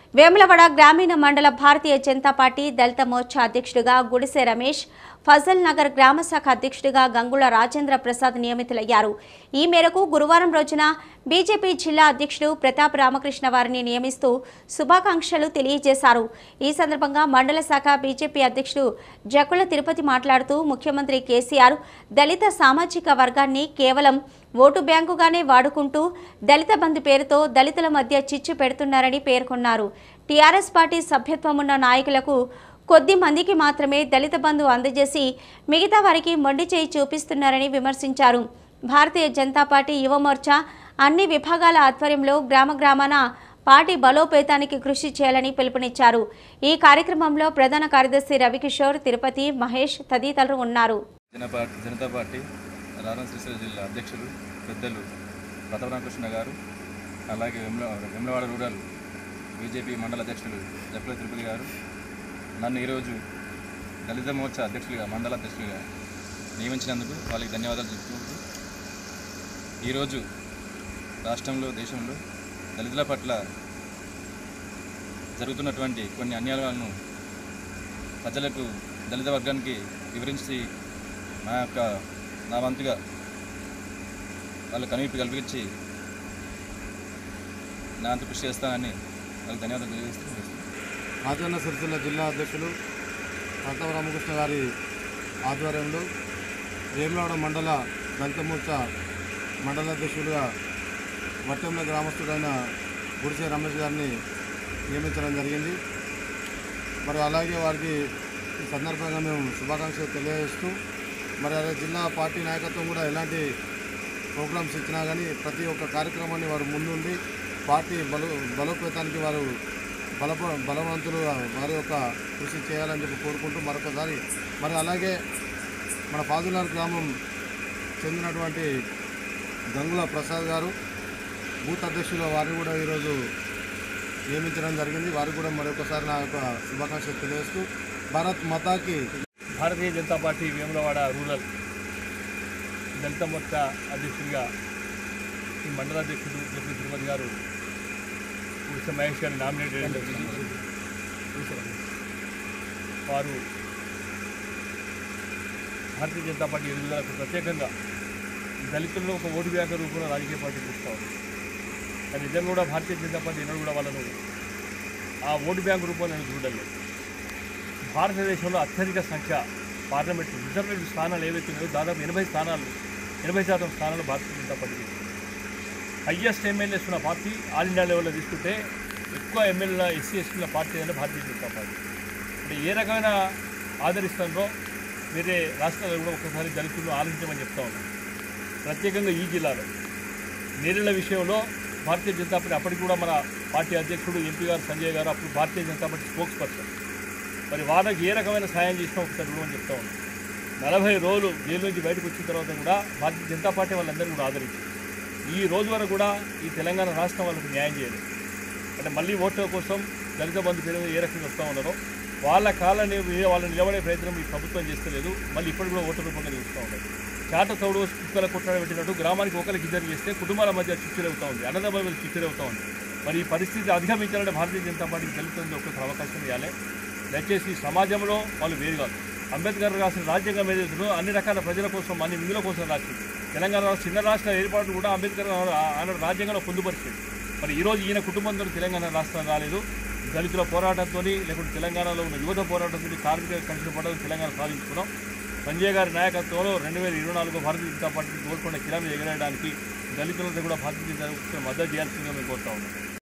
వేములవాడ గ్రామీణ మండల భారతీయ జనతా పార్టీ దళిత మోర్చా అధ్యక్షుడిగా గుడిసె రమేష్ ఫజల్ నగర్ గ్రామ శాఖ అధ్యక్షుడిగా గంగుల రాజేంద్ర ప్రసాద్ నియమితులయ్యారు ఈ మేరకు గురువారం రోజున బీజేపీ జిల్లా అధ్యక్షుడు ప్రతాప్ రామకృష్ణ వారిని నియమిస్తూ శుభాకాంక్షలు తెలియజేశారు ఈ సందర్భంగా మండల శాఖ బీజేపీ అధ్యక్షుడు జకుల తిరుపతి మాట్లాడుతూ ముఖ్యమంత్రి కేసీఆర్ దళిత సామాజిక వర్గాన్ని కేవలం ఓటు బ్యాంకుగానే వాడుకుంటూ దళిత బంధు పేరుతో దళితుల మధ్య చిచ్చు పెడుతున్నారని పేర్కొన్నారు టీఆర్ఎస్ పార్టీ సభ్యత్వం ఉన్న నాయకులకు కొద్ది మందికి మాత్రమే దళిత బంధు అందజేసి మిగతా వారికి మొండి చేయి చూపిస్తున్నారని విమర్శించారు భారతీయ జనతా పార్టీ యువ మోర్చా అన్ని విభాగాల ఆధ్వర్యంలో గ్రామ గ్రామాన పార్టీ బలోపేతానికి కృషి చేయాలని పిలుపునిచ్చారు ఈ కార్యక్రమంలో ప్రధాన కార్యదర్శి రవికిషోర్ తిరుపతి మహేష్ తదితరులు ఉన్నారు జనపా జనతా పార్టీ రాజన్న సిరిసిల్ల జిల్లా అధ్యక్షులు పెద్దలు ప్రతాపరామకృష్ణ గారు అలాగే వెమ్ల వెమ్లవాడ రూరల్ బీజేపీ మండల అధ్యక్షులు జప్పుల తిరుపతి గారు నన్ను ఈరోజు దళిత మోర్చా అధ్యక్షులుగా మండల అధ్యక్షులుగా నియమించినందుకు వాళ్ళకి ధన్యవాదాలు చెప్పుకుంటూ ఈరోజు రాష్ట్రంలో దేశంలో దళితుల పట్ల జరుగుతున్నటువంటి కొన్ని అన్యాయాలను ప్రజలకు దళిత వర్గానికి వివరించి నా యొక్క నా వంతుగా వాళ్ళకు కనువిప్పు కల్పించి నా అంత కృషి చేస్తానని వాళ్ళకి ధన్యవాదాలు తెలియజేస్తూ రాజన్న సిరిసిల్ల జిల్లా అధ్యక్షులు ప్రతాప రామకృష్ణ గారి ఆధ్వర్యంలో వేములవాడ మండల దళిత మోర్చా మండల అధ్యక్షుడిగా వట్టెంల గ్రామస్తుడైన గుడిసే రమేష్ గారిని నియమించడం జరిగింది మరి అలాగే వారికి ఈ సందర్భంగా మేము శుభాకాంక్షలు తెలియజేస్తూ మరి అదే జిల్లా పార్టీ నాయకత్వం కూడా ఎలాంటి ప్రోగ్రామ్స్ ఇచ్చినా కానీ ప్రతి ఒక్క కార్యక్రమాన్ని వారు ముందుండి పార్టీ బలో బలోపేతానికి వారు బలప బలవంతులుగా వారి యొక్క కృషి చేయాలని చెప్పి కోరుకుంటూ మరొకసారి మరి అలాగే మన పాదులార్ గ్రామం చెందినటువంటి గంగుల ప్రసాద్ గారు బూత్ అధ్యక్షులు వారిని కూడా ఈరోజు నియమించడం జరిగింది వారికి కూడా మరొకసారి నా యొక్క శుభాకాంక్షలు తెలియజేస్తూ భారత్ మతాకి భారతీయ జనతా పార్టీ వేములవాడ రూరల్ దళిత మోర్చా అధ్యక్షుడిగా ఈ మండల అధ్యక్షుడు జపి తిరుపతి గారు ఉష మహేష్ గారిని నామినేట్ చేయడం జరిగింది వారు భారతీయ జనతా పార్టీ ఎదుగుదలకు ప్రత్యేకంగా దళితులను ఒక ఓటు బ్యాంక్ రూపంలో రాజకీయ పార్టీ చూస్తూ ఉంది కానీ నిజంగా కూడా భారతీయ జనతా పార్టీ ఎన్నడూ కూడా వాళ్ళను ఆ ఓటు బ్యాంక్ రూపంలో నేను చూడలేదు భారతదేశంలో అత్యధిక సంఖ్య పార్లమెంట్ రిజర్వేషన్ స్థానాలు ఏవైతే ఉన్నాయో దాదాపు ఎనభై స్థానాలు ఎనభై శాతం స్థానాలు Bharatiya Janata party highest MLAs ఉన్న పార్టీ ఆల్ ఇండియా లెవెల్లో తీసుకుంటే ఎక్కువ ఎమ్మెల్యేల ఎస్సీ ఎస్టీల పార్టీ అంటే భారతీయ జనతా పార్టీ అంటే ఏ రకమైన ఆదరిస్తుందో వేరే రాష్ట్రాల్లో కూడా ఒకసారి దళితులను ఆలోచించమని చెప్తా ఉన్నాం ప్రత్యేకంగా ఈ జిల్లాలో నేరుల విషయంలో భారతీయ జనతా పార్టీ అప్పటికి కూడా మన పార్టీ అధ్యక్షుడు ఎంపీ గారు సంజయ్ గారు అప్పుడు Bharatiya Janata Party spokesperson మరి వాళ్ళకి ఏ రకమైన సాయం చేసినా ఒకసారి ఇవ్వమని చెప్తా ఉన్నాం నలభై రోజులు జైలు నుంచి బయటకు వచ్చిన తర్వాత కూడా భారతీయ జనతా పార్టీ వాళ్ళందరూ కూడా ఆదరించారు ఈ రోజు వరకు కూడా ఈ తెలంగాణ రాష్ట్రం వాళ్ళకి న్యాయం చేయలేదు అంటే మళ్ళీ ఓట్ల కోసం దళిత బంధు పేరు మీద ఏ రకంగా వస్తూ ఉన్నారో వాళ్ళ కాళ్ళని వాళ్ళని నిలబడే ప్రయత్నం ఈ ప్రభుత్వం చేస్తలేదు మళ్ళీ ఇప్పుడు కూడా ఓట్ల రూపంగా చూస్తూ ఉన్నారు చాట తౌడు కుక్కల కుట్ర పెట్టినట్టు గ్రామానికి ఒకరికి ఇద్దరు చేస్తే కుటుంబాల మధ్య చిచ్చులవుతూ ఉంది అన్నదమ్ముల మధ్య చిచ్చులవుతూ ఉంది మరి ఈ పరిస్థితి అధిగమించాలంటే భారతీయ జనతా పార్టీకి దళితులకు ఒక్కొక్క అవకాశం ఇవ్వాలి దయచేసి సమాజంలో వాళ్ళు వేరు కాదు అంబేద్కర్ రాసిన రాజ్యాంగం ఏదైతుందో అన్ని రకాల ప్రజల కోసం అన్ని విధుల కోసం రాసింది తెలంగాణ రాష్ట్ర చిన్న రాష్ట్ర ఏర్పాటు కూడా అంబేద్కర్ ఆయన రాజ్యాంగంలో పొందుపరిచింది మరి ఈరోజు ఈయన కుటుంబంతో తెలంగాణ రాష్ట్రం రాలేదు దళితుల పోరాటంతో లేకుంటే తెలంగాణలో ఉన్న యువత పోరాటంతో కార్మిక కలిసి పడడం తెలంగాణ సాధించుకున్నాం సంజయ్ గారి నాయకత్వంలో రెండు వేల ఇరవై నాలుగు భారతీయ జనతా పార్టీ కోరుకున్న కిలోమీటర్ ఎగరేయడానికి దళితులంతా కూడా భారతీయ జనతా పార్టీ మద్దతు చేయాల్సిందిగా మేము కోరుతా ఉన్నాం